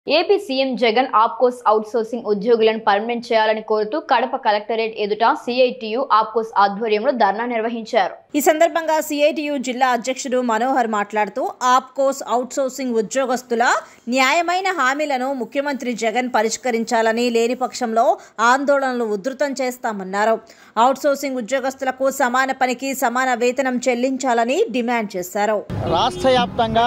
AP CM Jagan APCOS outsourcing ఉద్యోగులను permanent చేయాలని కోరుతూ కడప కలెక్టరేట్ ఎదుట సిఐటియు ఆప్కోస్ ఆధ్వర్యంలో ధర్నా నిర్వహించారు ఈ సందర్భంగా సిఐటియు జిల్లా అధ్యక్షుడు మనోహర్ మాట్లాడుతూ ఆప్కోస్ అవుట్సోర్సింగ్ ఉద్యోగస్తుల న్యాయమైన హామీలను ముఖ్యమంత్రి జగన్ పరిష్కరించాలని లేని పక్షంలో ఆందోళనలు ఉధృతం చేస్తామన్నారు అవుట్సోర్సింగ్ ఉద్యోగస్తులకు సమాన పనికి సమాన వేతనం చెల్లించాలని డిమాండ్ చేశారు రాష్ట్ర వ్యాప్తంగా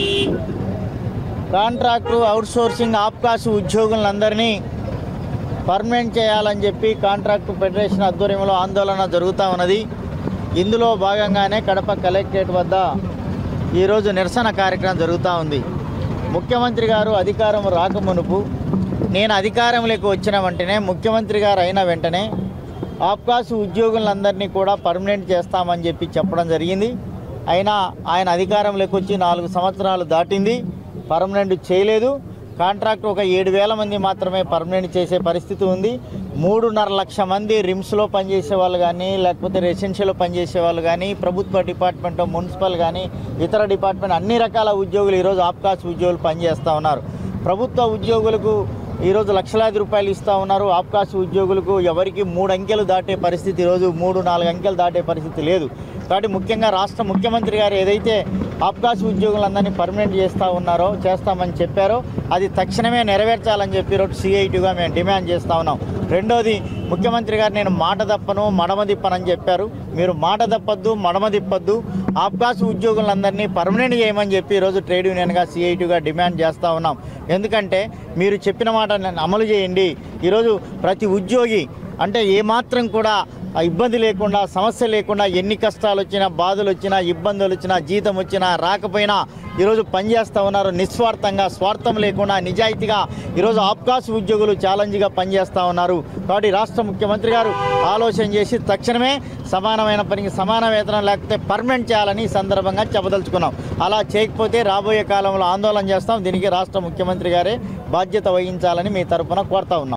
కాంట్రాక్టు అవుట్సోర్సింగ్ ఆప్కాసు ఉద్యోగులందరినీ పర్మనెంట్ చేయాలని చెప్పి కాంట్రాక్టు ఫెడరేషన్ ఆధ్వర్యంలో ఆందోళన జరుగుతూ ఉన్నది ఇందులో భాగంగానే కడప కలెక్టరేట్ వద్ద ఈరోజు నిరసన కార్యక్రమం జరుగుతూ ఉంది ముఖ్యమంత్రి గారు అధికారం రాకమునుపు నేను అధికారంలోకి వచ్చిన వెంటనే ముఖ్యమంత్రి గారు అయిన వెంటనే ఆప్కాసు ఉద్యోగులందరినీ కూడా పర్మనెంట్ చేస్తామని చెప్పి చెప్పడం జరిగింది అయినా ఆయన అధికారంలోకి వచ్చి నాలుగు సంవత్సరాలు దాటింది పర్మనెంట్ చేయలేదు కాంట్రాక్ట్ ఒక ఏడు వేల మంది మాత్రమే పర్మనెంట్ చేసే పరిస్థితి ఉంది మూడున్నర లక్ష మంది రిమ్స్లో పనిచేసే వాళ్ళు కానీ లేకపోతే రెసిడెన్షియల్లో పనిచేసే వాళ్ళు కానీ ప్రభుత్వ డిపార్ట్మెంట్ మున్సిపల్ కానీ ఇతర డిపార్ట్మెంట్ అన్ని రకాల ఉద్యోగులు ఈరోజు ఆప్కాస్ ఉద్యోగులు పనిచేస్తూ ఉన్నారు ప్రభుత్వ ఉద్యోగులకు ఈరోజు లక్షలాది రూపాయలు ఇస్తూ ఉన్నారు ఆప్కాస్ ఉద్యోగులకు ఎవరికి మూడు అంకెలు దాటే పరిస్థితి ఈరోజు మూడు నాలుగు అంకెలు దాటే పరిస్థితి లేదు కాబట్టి ముఖ్యంగా రాష్ట్ర ముఖ్యమంత్రి గారు ఏదైతే ఆప్కాస్ ఉద్యోగులందరినీ పర్మనెంట్ చేస్తూ ఉన్నారో చేస్తామని చెప్పారో అది తక్షణమే నెరవేర్చాలని చెప్పి ఈరోజు సిఐటిగా మేము డిమాండ్ చేస్తూ ఉన్నాం రెండోది ముఖ్యమంత్రి గారు నేను మాట తప్పను మడమ తిప్పనని చెప్పారు మీరు మాట తప్పద్దు మడమ తిప్పద్దు ఆప్కాస్ ఉద్యోగులందరినీ పర్మనెంట్ చేయమని చెప్పి ఈరోజు ట్రేడ్ యూనియన్గా సిఐటిగా డిమాండ్ చేస్తూ ఉన్నాం ఎందుకంటే మీరు చెప్పిన మాట అమలు చేయండి ఈరోజు ప్రతి ఉద్యోగి అంటే ఏమాత్రం కూడా ఆ ఇబ్బంది లేకుండా సమస్య లేకుండా ఎన్ని కష్టాలు వచ్చినా బాధలు వచ్చినా ఇబ్బందులు వచ్చినా జీతం వచ్చినా రాకపోయినా ఈరోజు పనిచేస్తూ ఉన్నారు నిస్వార్థంగా స్వార్థం లేకుండా నిజాయితీగా ఈరోజు ఆప్కాస్ ఉద్యోగులు ఛాలెంజ్గా పనిచేస్తూ ఉన్నారు కాబట్టి రాష్ట్ర ముఖ్యమంత్రి గారు ఆలోచన చేసి తక్షణమే సమానమైన పనికి సమాన వేతనం లేకపోతే పర్మనెంట్ చేయాలని ఈ సందర్భంగా చెప్పదలుచుకున్నాం అలా చేయకపోతే రాబోయే కాలంలో ఆందోళన చేస్తాం దీనికి రాష్ట్ర ముఖ్యమంత్రి గారే బాధ్యత వహించాలని మీ తరపున కోరుతా ఉన్నాం